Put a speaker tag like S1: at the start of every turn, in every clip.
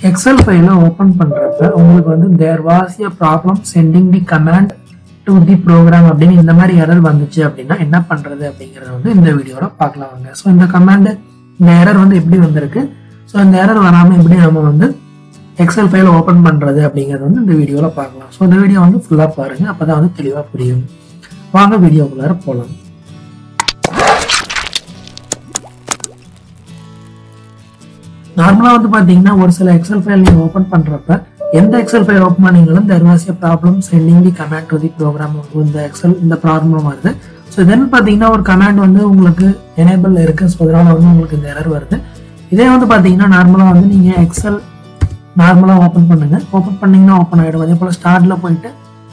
S1: XL ஃபைலை open பண்ணுறப்ப உங்களுக்கு வந்து there was a problem sending the command to the program அப்படின்னு இந்த மாதிரி எரர் வந்துச்சு அப்படின்னா என்ன பண்ணுறது அப்படிங்கிறத வந்து இந்த வீடியோவில் பார்க்கலாம் வாங்க ஸோ இந்த கமாண்டு இந்த எரர் வந்து எப்படி வந்திருக்கு ஸோ இந்த எரர் வராமல் எப்படி நம்ம வந்து எக்ஸல் ஃபைல் ஓப்பன் பண்ணுறது அப்படிங்கிறது வந்து இந்த வீடியோவில் பார்க்கலாம் ஸோ இந்த வீடியோ வந்து ஃபுல்லாக பாருங்கள் அப்போ தான் வந்து தெளிவாக புரியும் வாங்க வீடியோக்குள்ளார போகலாம் நார்மலாக வந்து பார்த்தீங்கன்னா ஒரு சில எக்ஸல் ஃபைல் நீங்கள் ஓப்பன் பண்ணுறப்ப எந்த எக்ஸல் ஃபைல் ஓப்பன் பண்ணீங்களும் there was a problem sending the command to the program இந்த எக்ஸல் இந்த ப்ராப்ளம் வருது ஸோ தென் பார்த்தீங்கன்னா ஒரு கமாண்ட் வந்து உங்களுக்கு எனேபிள் இருக்கு ஸோ அதனால வந்து உங்களுக்கு இந்த எரர் வருது இதே வந்து பார்த்தீங்கன்னா நார்மலாக வந்து நீங்கள் எக்ஸல் நார்மலாக ஓப்பன் பண்ணுங்க ஓப்பன் பண்ணீங்கன்னா ஓப்பன் ஆகிடும் அதே போல் ஸ்டார்ட்ல போயிட்டு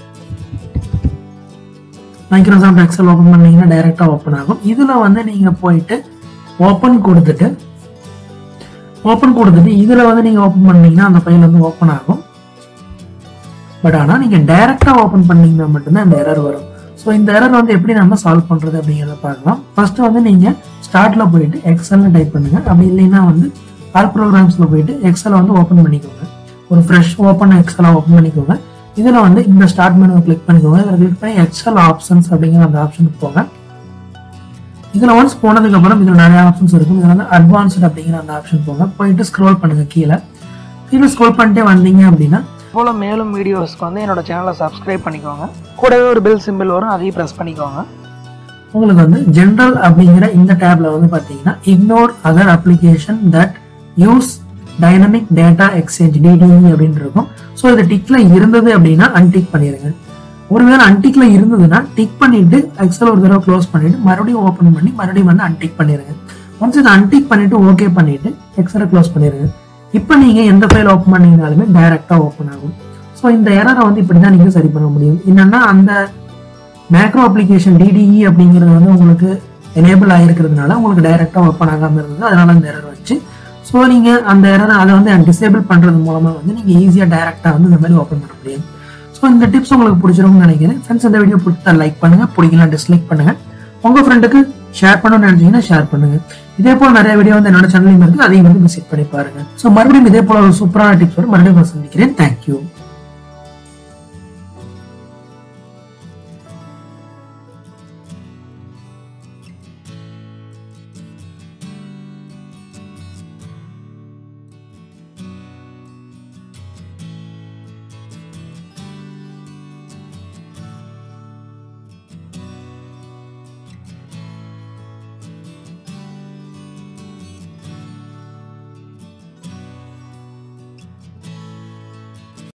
S1: மைக்ரோசாஃப்ட் எக்ஸல் ஓப்பன் பண்ணீங்கன்னா டைரெக்டாக ஓப்பன் ஆகும் இதில் வந்து நீங்கள் போயிட்டு ஓப்பன் கொடுத்துட்டு ஓப்பன் கொடுத்துட்டு இதில் வந்து நீங்கள் ஓப்பன் பண்ணீங்கன்னா அந்த ஃபைல் வந்து ஓப்பன் ஆகும் பட் ஆனால் நீங்கள் டைரெக்டாக ஓப்பன் பண்ணீங்கன்னா மட்டும்தான் இந்த எரர் வரும் ஸோ இந்த எரர் வந்து எப்படி நம்ம சால்வ் பண்ணுறது அப்படிங்கிறத பார்க்கலாம் ஃபர்ஸ்ட் வந்து நீங்கள் ஸ்டார்ட்டில் போயிட்டு எக்ஸல்னு டைப் பண்ணுங்க அப்படி இல்லைன்னா வந்து ஆல் ப்ரோக்ராம்ஸில் போயிட்டு எக்ஸலை வந்து ஓப்பன் பண்ணிக்கோங்க ஒரு ஃப்ரெஷ் ஓப்பன் எக்ஸலை ஓப்பன் பண்ணிக்கோங்க இதில் வந்து இந்த ஸ்டார்ட் மெனுவை கிளிக் பண்ணிக்கோங்க இதில் கிளிக் பண்ணி எக்ஸல் ஆப்ஷன்ஸ் அப்படிங்கிற அந்த ஆப்ஷனுக்கு போங்க இதில் ஒன்ஸ் போனதுக்கு அப்புறம் இதில் நிறைய ஆப்ஷன்ஸ் இருக்கும் இதில் வந்து அட்வான்ஸ்ட் அப்படிங்கிற அந்த ஆப்ஷன் போங்க போயிட்டு ஸ்க்ரோல் பண்ணுங்க கீழே கீழே ஸ்க்ரோல் பண்ணிட்டே வந்தீங்க அப்படின்னா
S2: போல மேலும் வீடியோஸ்க்கு வந்து என்னோட சேனலை சப்ஸ்கிரைப் பண்ணிக்கோங்க கூடவே ஒரு பெல் சிம்பிள் வரும் அதையும் ப்ரெஸ் பண்ணிக்கோங்க
S1: உங்களுக்கு வந்து ஜென்ரல் அப்படிங்கிற இந்த டேப்ல வந்து பார்த்தீங்கன்னா ignore other application that use dynamic data exchange DDE அப்படின்னு இருக்கும் ஸோ இது டிக்ல இருந்தது அப்படின்னா அன்டிக் பண்ணிடுங்க ஒருவேளை அன்டிக்ல இருந்ததுன்னா டிக் பண்ணிட்டு எக்ஸல் ஒரு தடவை க்ளோஸ் பண்ணிட்டு மறுபடியும் ஓப்பன் பண்ணி மறுபடியும் வந்து அன்டிக் பண்ணிடுங்க ஒன்ஸ் இதை அன்டிக் பண்ணிட்டு ஓகே பண்ணிட்டு எக்ஸலை க்ளோஸ் பண்ணிடுங்க இப்போ நீங்க எந்த ஃபைல் ஓப்பன் பண்ணீங்கனாலுமே டைரக்டா ஓப்பன் ஆகும் ஸோ இந்த எரரை வந்து இப்படி தான் நீங்க சரி பண்ண முடியும் என்னன்னா அந்த மேக்ரோ அப்ளிகேஷன் டிடிஇ அப்படிங்கிறது வந்து உங்களுக்கு எனேபிள் ஆகிருக்கிறதுனால உங்களுக்கு டைரெக்டாக ஓப்பன் ஆகாமல் இருந்தது அதனால அந்த எரர் வச்சு ஸோ நீங்கள் அந்த எரரை அதை வந்து டிசேபிள் பண்ணுறது மூலமாக வந்து நீங்கள் ஈஸியாக டைரெக்டாக வந்து இந்த மாதிரி ஓப்பன் பண்ண முடியும் ஸோ இந்த டிப்ஸ் உங்களுக்கு பிடிச்சிருக்கும்னு நினைக்கிறேன் ஃப்ரெண்ட்ஸ் இந்த வீடியோ பிடிச்சா லைக் பண்ணுங்க பிடிக்கலாம் டிஸ்லைக் பண்ணுங்க உங்கள் ஃப்ரெண்டுக்கு ஷேர் பண்ணணும்னு நினைச்சீங்கன்னா ஷேர் பண்ணுங்க இதே போல் நிறைய வீடியோ வந்து என்னோட சேனலையும் இருக்குது அதையும் வந்து விசிட் பண்ணி பாருங்க ஸோ மறுபடியும் இதே போல ஒரு சூப்பரான டிப்ஸோட மறுபடியும் உங்களை சந்திக்கிறேன் தேங்க்யூ